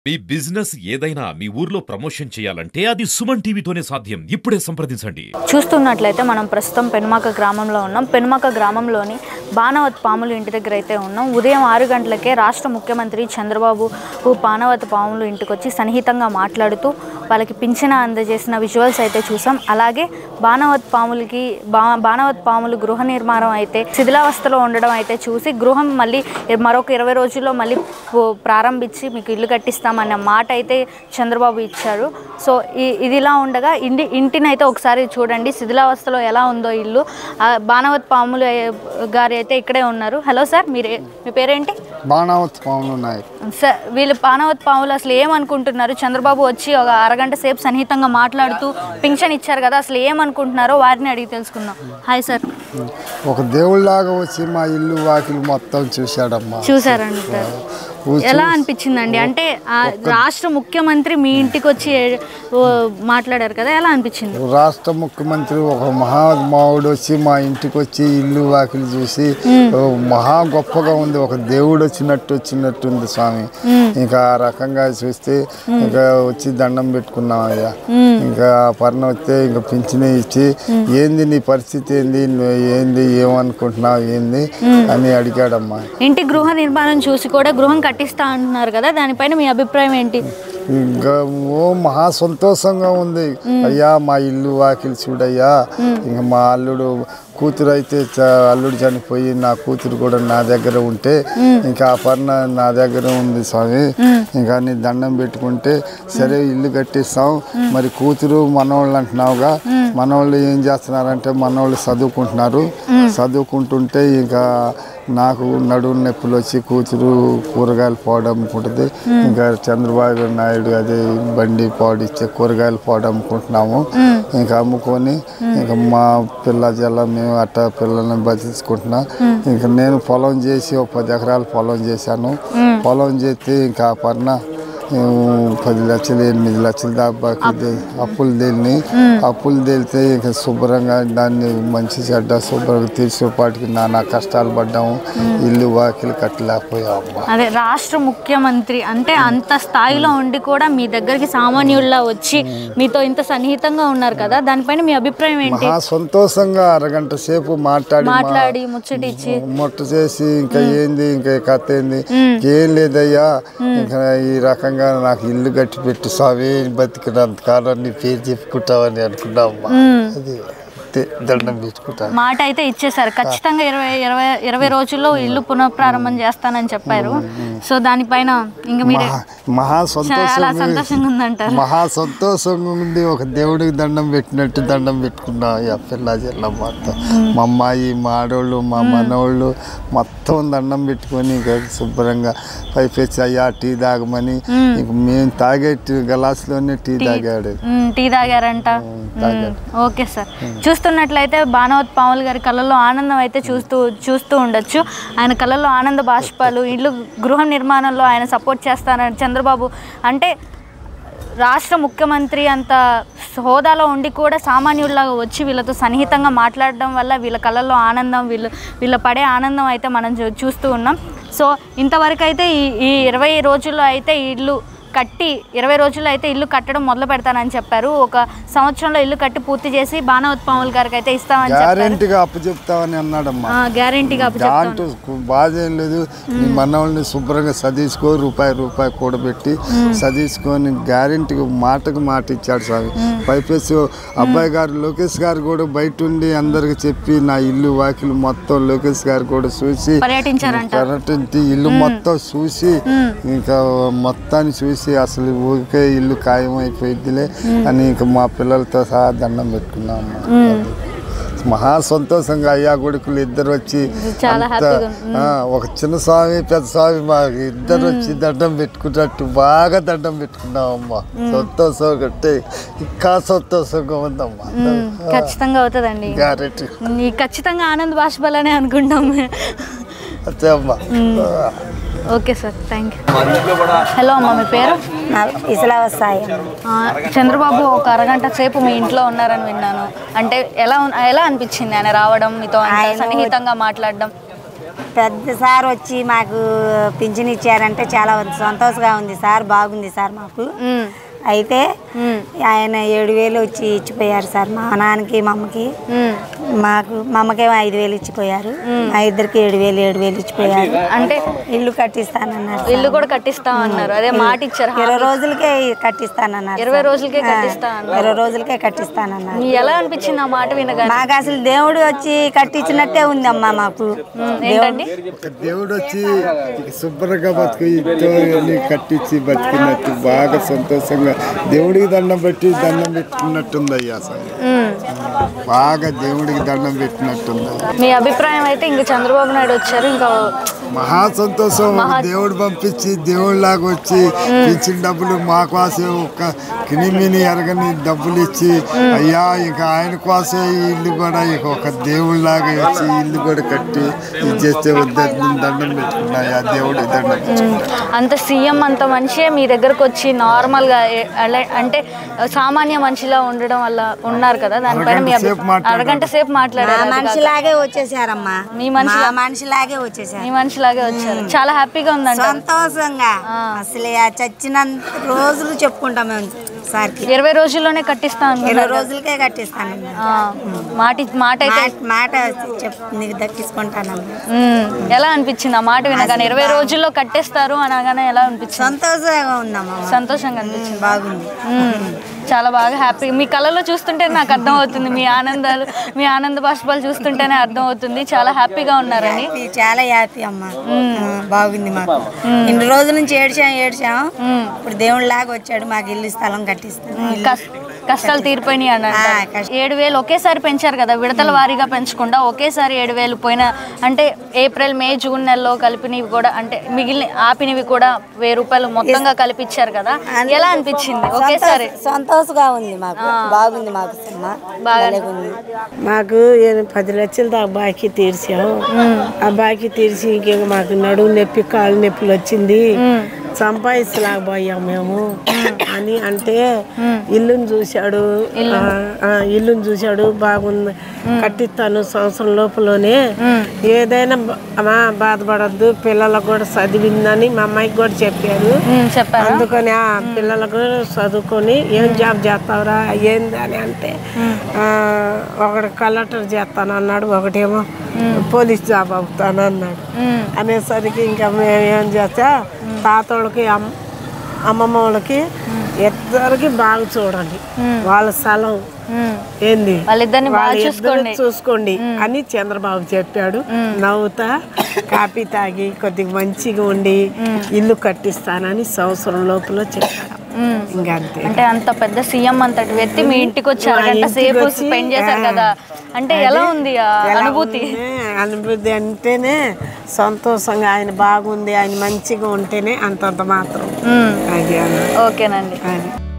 మీ business ఏదైనా మీ ఊర్లో promotion చేయాలంటే అది సుమన్ టీవీతోనే సాధ్యం ఇప్పుడే సంప్రదించండి చూస్తున్నట్లయితే మనం ప్రస్తుతం పెనుమాక గ్రామంలో ఉన్నాం పెనుమాక గ్రామంలోని బాణవత్ పాములు ఇంటి దగ్గర అయితే ఉన్నాం ఉదయం ఆరు గంటలకే రాష్ట్ర ముఖ్యమంత్రి చంద్రబాబు బాణవత్ పాములు ఇంటికి వచ్చి సన్నిహితంగా మాట్లాడుతూ వాళ్ళకి పింఛన అందజేసిన విజువల్స్ అయితే చూసాం అలాగే బాణవత్ పాములకి బా బాణవత్ పాములు గృహ నిర్మాణం అయితే శిథిలావస్థలో ఉండడం అయితే చూసి గృహం మళ్ళీ మరొక ఇరవై రోజుల్లో మళ్ళీ పో- ప్రారంభించి మీకు ఇల్లు కట్టిస్తామన్న మాట అయితే చంద్రబాబు ఇచ్చారు సో ఈ- ఇది ఇలా ఉండగా ఇంటి ఇంటిని అయితే ఒకసారి చూడండి శిథిలావస్థలో ఎలా ఉందో ఇల్లు ఆ బాణవత్ పాములు ఏ- గారు అయితే ఇక్కడే ఉన్నారు హలో సార్ మీరే మీ పేరేంటి బాణావత్ పాములు ఉన్నాయి సార్ వీళ్ళు బాణవత్ పాములు అసలు ఏమనుకుంటున్నారు చంద్రబాబు వచ్చి ఒక అరగంట సేపు సన్నిహితంగా మాట్లాడుతూ పింఛన్ ఇచ్చారు కదా అసలు ఏమనుకుంటున్నారో వారిని అడిగి తెలుసుకుందాం హాయ్ సార్ ఒక దేవుళ్ళలాగా వచ్చి మా ఇల్లు వాకిలు మొత్తం చూశాడమ్మా చూసారండి సార్ చూసి- ఎలా అనిపించిందండి అంటే ఆ రాష్ట్ర ముఖ్యమంత్రి మీ ఇంటికి వచ్చి ఓ, మాట్లాడారు కదా ఎలా అనిపించింది రాష్ట్ర ముఖ్యమంత్రి ఒక మహామావుడు వచ్చి మా ఇంటికి వచ్చి ఇల్లు వాకిలు చూసి ఓ మహా గొప్పగా ఉంది ఒక దేవుడు వచ్చినట్టు వచ్చినట్టు ఉంది స్వామి ఇంకా ఆ రకంగా చూస్తే ఇంకా వచ్చి దండం పెట్టుకున్నాం అయ్యా ఇంకా పర్ణ వస్తే ఇంకా పింఛనే ఇచ్చి ఏంది నీ పరిస్థితి ఏంది నువ్వు ఏంది ఏమనుకుంటున్నావు ఏంది అని అడిగాడమ్మా ఇంటి గృహ నిర్మాణం చూసి కూడా గృహం కట్టిస్తా అంటున్నారు కదా దానిపైన మీ అభిప్రాయం ఏంటి ఇంకా ఓ మహా సంతోషంగా ఉంది అయ్యా మా ఇల్లు వాకిలి చూడయ్యా ఇంకా మా అల్లుడు కూతురు అయితే చ- అల్లుడు చనిపోయి నా కూతురు కూడా నా దగ్గర ఉంటే ఇంకా ఆ పర్ణ నా దగ్గర ఉంది స్వామి ఇంకా నీ దండం పెట్టుకుంటే సరే ఇల్లు కట్టిస్తాం మరి కూతురు మనవాళ్ళు అంటున్నావుగా మనవాళ్ళు ఏం చేస్తున్నారంటే మనవాళ్ళు చదువుకుంటున్నారు చదువుకుంటుంటే ఇంకా నాకు నడుము నొప్పులు వచ్చి కూతురు కూరగాయలు పోవడం అమ్ముకుంటుంది ఇంకా చంద్రబాబు నాయుడు అదే బండి పాడిచ్చే కూరగాయలు పోవడం అమ్ముకుంటున్నాము ఇంకా అమ్ముకొని ఇంకా మా పిల్ల జల్ల మేము అట్ట పిల్లల్ని బతికించుకుంటున్నాం ఇంకా నేను పొలం చేసి ఒక పది ఎకరాలు పొలం చేశాను పొలం చేస్తే ఇంకా ఆ పర్ణ మేము పది లక్షలు ఎనిమిది లక్షలు దాకా అప్పులు తేలిని అప్పులు తేలితే ఇక శుభ్రంగా దాన్ని మంచి చెడ్డ శుభ్రంగా తీర్చేపాటికి నానా కష్టాలు పడ్డాము ఇల్లు వాకిలు కట్టలేకపోయాము అదే రాష్ట్ర ముఖ్యమంత్రి అంటే అంత స్థాయిలో ఉండి కూడా మీ దగ్గరికి సామాన్యుల్లా వచ్చి మీతో ఇంత సన్నిహితంగా ఉన్నారు కదా దానిపైన మీ అభిప్రాయం ఏంటి మహా సంతోషంగా అరగంట సేపు మాట్లాడి మా- మాట్లాడి ముచ్చటిచ్చి ముట్ట చేసి ఇంకా ఏంది ఇంకా ఈ కథ ఏంది ఏం లేదయ్యా ఇంకా ఈ రకంగా నాకు ఇల్లు కట్టి పెట్టి స్వామి బతికినంత కాలం నీ పేరు చెప్పుకుంటావని అనుకున్నామ్మా అది అంతే, దండం పెట్టుకుంటా మాట అయితే ఇచ్చేసారు ఖచ్చితంగా ఇరవై ఇరవై ఇరవై రోజుల్లో ఇల్లు పునఃప్రారంభం చేస్తానని చెప్పారు సో దానిపైన ఇంకా మీరు మహా- మహా చాలా సంతోషం సంతోషంగా ఉందంటారు మహా సంతోషంగా ఉంది ఒక దేవుడికి దండం పెట్టినట్టు దండం పెట్టుకున్నా ఈ పిల్ల జిల్లా మొత్తం మా అమ్మాయి మా ఆడవాళ్ళు మా మనవాళ్ళు మొత్తం దండం పెట్టుకొని ఇక శుభ్రంగా పైపెచ్చి అయ్యా టీ తాగమని ఇంక మేము తాగే టీ గలాస్లోనే టీ తాగాడు మ్మ్, టీ తాగారంట మ్మ్, ఓకే సార్ చూస్తున్నట్లయితే బాణవత్ పాముల్ గారి కళ్ళల్లో ఆనందం అయితే చూస్తూ చూస్తూ ఉండొచ్చు ఆయన కళ్ళల్లో ఆనంద బాష్పాలు ఇల్లు గృహ నిర్మాణంలో ఆయన సపోర్ట్ చేస్తానని చంద్రబాబు అంటే రాష్ట్ర ముఖ్యమంత్రి అంత హోదాలో ఉండి కూడా సామాన్యుల్లాగా వచ్చి వీళ్ళతో సన్నిహితంగా మాట్లాడడం వల్ల వీళ్ళ కళ్ళల్లో ఆనందం వీళ్ళు వీళ్ళ పడే ఆనందం అయితే మనం చూ- చూస్తూ ఉన్నాం సో ఇంతవరకు అయితే ఈ ఈ ఇరవై రోజుల్లో అయితే ఈ ఇల్లు కట్టి ఇరవై రోజుల్లో అయితే ఇల్లు కట్టడం మొదలు పెడతానని చెప్పారు ఒక సంవత్సరంలో ఇల్లు కట్టి పూర్తి చేసి బాణవత్ పాముల్ గారికి అయితే ఇస్తామని చెప్పారు గ్యారెంటీగా అప్పు చెప్తామని అన్నాడమ్మా గ్యారంటీగా దాంట్లో బాధ ఏం లేదు నీ మనవాళ్ళని శుభ్రంగా చదివించుకో రూపాయి రూపాయి కూడబెట్టి చదివించుకొని గ్యారెంటీగా మాటకు మాట ఇచ్చాడు స్వామి పైపేసి అబ్బాయి గారు లోకేష్ గారు కూడా బయట ఉండి అందరికి చెప్పి నా ఇల్లు వాకిలు మొత్తం లోకేష్ గారు కూడా చూసి పర్యటించారంట కరెంట్ ఇల్లు మొత్తం చూసి ఇంకా మొత్తాన్ని చూసి అసలు ఊరికే ఇల్లు ఖాయం అయిపోయిద్దిలే అని ఇంకా మా పిల్లలతో సహా దండం పెట్టుకున్నాము మహా సంతోషంగా అయ్యా కొడుకులు ఇద్దరు వచ్చి చాలా అంత, హ్యాపీగా ఆ, ఒక చిన్న స్వామి పెద్ద స్వామి మాకు ఇద్దరు వచ్చి దండం పెట్టుకున్నట్టు బాగా దండం పెట్టుకున్నామమ్మా సంతోషంగా అంటే ఇంకా సంతోషంగా ఉందమ్మా ఖచ్చితంగా అవుతుందండి గ్యారెంటీ ఈ ఖచ్చితంగా ఆనంద్ బాష్పాలనే అనుకుంటాం అంతే అమ్మా okay sir thank you hello అమ్మ మీ పేరు ఇసలా వస్తాయి ఆ, చంద్రబాబు ఒక అరగంట సేపు మీ ఇంట్లో ఉన్నారని విన్నాను అంటే ఎలా ఉన్- ఎలా అనిపించింది ఆయన రావడం మీతో అంత ఆయన సన్నిహితంగా మాట్లాడడం పెద్ద సార్ వచ్చి మాకు పింఛన్ ఇచ్చారంటే చాలా సంతోషంగా ఉంది సార్ బాగుంది సార్ మాకు ఉమ్, అయితే ఉమ్, ఆయన ఏడు వేలు వచ్చి ఇచ్చిపోయారు సార్ మా నాన్నకి మా అమ్మకి ఉమ్. మాకు మా అమ్మకేమో ఐదు వేలు ఇచ్చిపోయారు మా ఇద్దరికి ఏడు వేలు ఏడు వేలు ఇచ్చిపోయారు అంటే ఇల్లు కట్టిస్తానన్నారు ఇల్లు కూడా కట్టిస్తాం అన్నారు అదే మాట ఇచ్చారు ఇరవై రోజులకే కట్టిస్తానన్నారు ఇరవై సార్. రోజులకే ఆ, కట్టిస్తా అన్నారు. ఇరవై రోజులకే కట్టిస్తానన్నారు మీ ఎలా అనిపించింది ఆ మాట వినగానే మాకు అసలు దేవుడు వచ్చి కట్టించినట్టే ఉందమ్మా మాకు ఏంటండి ఒక దేవుడు వచ్చి ఇక శుభ్రంగా బతుకు ఇద్దరిని కట్టించి బతికినట్టు బాగా సంతోషంగా దేవుడికి దండం పెట్టి దండం పెట్టినట్టుంది అయ్యా అసలు ఉమ్. బాగా దేవుడికి దండం పెట్టినట్టుంది మీ అభిప్రాయం అయితే ఇంక చంద్రబాబు నాయుడు వచ్చారు ఇంకా మహా సంతోషం దేవుడు పంపించి దేవుడిలాగా వచ్చి ఇచ్చిన డబ్బులు మా కోసే ఒక కినిమిని ఎరగని డబ్బులు ఇచ్చి అయ్యా ఇక ఆయన కోసే ఈ ఇల్లు కూడా ఇక ఒక దేవుడిలాగా వచ్చి ఈ ఇల్లు కూడా కట్టి ఇది చేస్తే వద్దని దండం పెట్టుకున్నాయా దేవుడి దండం పెట్టుకున్నా అంత సీఎం అంత మనిషే మీ దగ్గరకు వచ్చి నార్మల్గా ఏ- అలా- అంటే సామాన్య మనిషిలా ఉండడం వల్ల ఉన్నారు కదా దానిపైన మీ అభి- అరగంట సేపు మాట్లాడారు. అరగంట సేపు మా మాట్లాడారు అది కాక. మనిషిలాగే వచ్చేసారమ్మా మీ మనిషి- మా మనిషిలాగే వచ్చేసారు మీ మనిషిలాగే వచ్చారు చాలా హ్యాపీగా ఉందంట సంతోషంగా అసలు ఆ చచ్చినంత రోజులు చెప్పుకుంటాం మేము సార్కి ఇరవై రోజుల్లోనే కట్టిస్తా ఇరవై అనుకున్నారు రోజులకే కట్టిస్తాను ఆ, మాట మాట అయితే మాట మాట చెప్ నీకు దక్కించుకుంటానమ్మా ఉమ్, ఎలా అనిపించింది ఆ మాట వినగానే ఇరవై రోజుల్లో కట్టేస్తారు అనగానే ఎలా అనిపించింది సంతోషంగా ఉందమ్మా సంతోషంగా అనిపించింది బాగుంది ఉమ్, చాలా బాగా హ్యాపీ మీ కళ్ళలో చూస్తుంటే నాకు అర్థం అవుతుంది మీ ఆనందాలు మీ ఆనంద బాష్పాలు చూస్తుంటేనే అర్థం అవుతుంది చాలా హ్యాపీగా ఉన్నారని హ్యాపీ చాలా హ్యాపీ అమ్మా ఆ, బాగుంది మాకు ఇన్ని రోజుల నుంచి ఏడ్చాం ఏడ్చాం ఇప్పుడు దేవుడి లాగా వచ్చాడు మాకు ఇల్లు స్థలం కట్టిస్తాను కస్- కష్టాలు తీరిపోయినాయి అని ఆ, అంటారు. కష్ట- ఏడు వేలు ఒకేసారి పెంచారు కదా విడతల వారీగా పెంచకుండా ఒకేసారి ఏడు వేలు పోయిన అంటే ఏప్రిల్ మే జూన్ నెలలో కలిపినవి కూడా అంటే మిగిలిన ఆపినవి కూడా వెయ్యి రూపాయలు మొత్తంగా కలిపిచ్చారు కదా ఎలా అనిపించింది ఒకేసారి సంతోషంగా ఉంది మాకు బాగుంది మాకు సినిమా బాగా ఉంది మాకు ఏ- పది లక్షల దాకా బాకీ తీర్చాం ఆ బాకీ తీర్చి ఇంక మాకు నడుము నొప్పి కాలు నొప్పులు వచ్చింది సంపాదించలేకపోయాం మేము అని అంటే ఇల్లుని చూశాడు ఆ, ఆ, ఇల్లుని చూశాడు బాగుంది కట్టిస్తాను సంవత్సరం లోపలనే ఏదైనా బ- అమ్మా బాధపడద్దు పిల్లలకు కూడా చదివిందని మా అమ్మాయికి కూడా చెప్పారు ఉమ్, చెప్పారా అందుకని ఆ పిల్లలకు చదువుకొని ఏం జాబ్ చేస్తావురా ఏంది అని అంటే ఆ, ఒకడు కలెక్టర్ చేస్తాను అన్నాడు ఒకటేమో పోలీస్ జాబ్ అవుతాను అన్నాడు అనేసరికి ఇంకా మేము ఏం చేస్తా తాతోళ్ళకి అమ్- అమ్మమ్మ వాళ్ళకి ఇద్దరికి బాగా చూడండి వాళ్ళ స్థలం ఏంది వాళ్ళిద్దరిని బాగా వాళ్ళిద్దరిని చూసుకోండి చూసుకోండి అని చంద్రబాబు చెప్పాడు నవ్వుతా కాపీ తాగి కొద్దిగా మంచిగా ఉండి ఇల్లు కట్టిస్తానని సంవత్సరం లోపల చెప్పాడు ఇంకా అంతే అంటే అంత పెద్ద సీఎం అంతటి వ్యక్తి మీ ఇంటికి వచ్చి మా అరగంట ఇంటికి సేపు వచ్చి, స్పెండ్ చేశారు ఆ, కదా అంటే ఎలా ఉంది ఆ ఎలా అనుభూతి ఉంది? అనుభూతి అంటేనే సంతోషంగా ఆయన బాగుంది ఆయన మంచిగా ఉంటేనే అంతంత మాత్రం ఉమ్, అది అన్న ఓకేనండి అది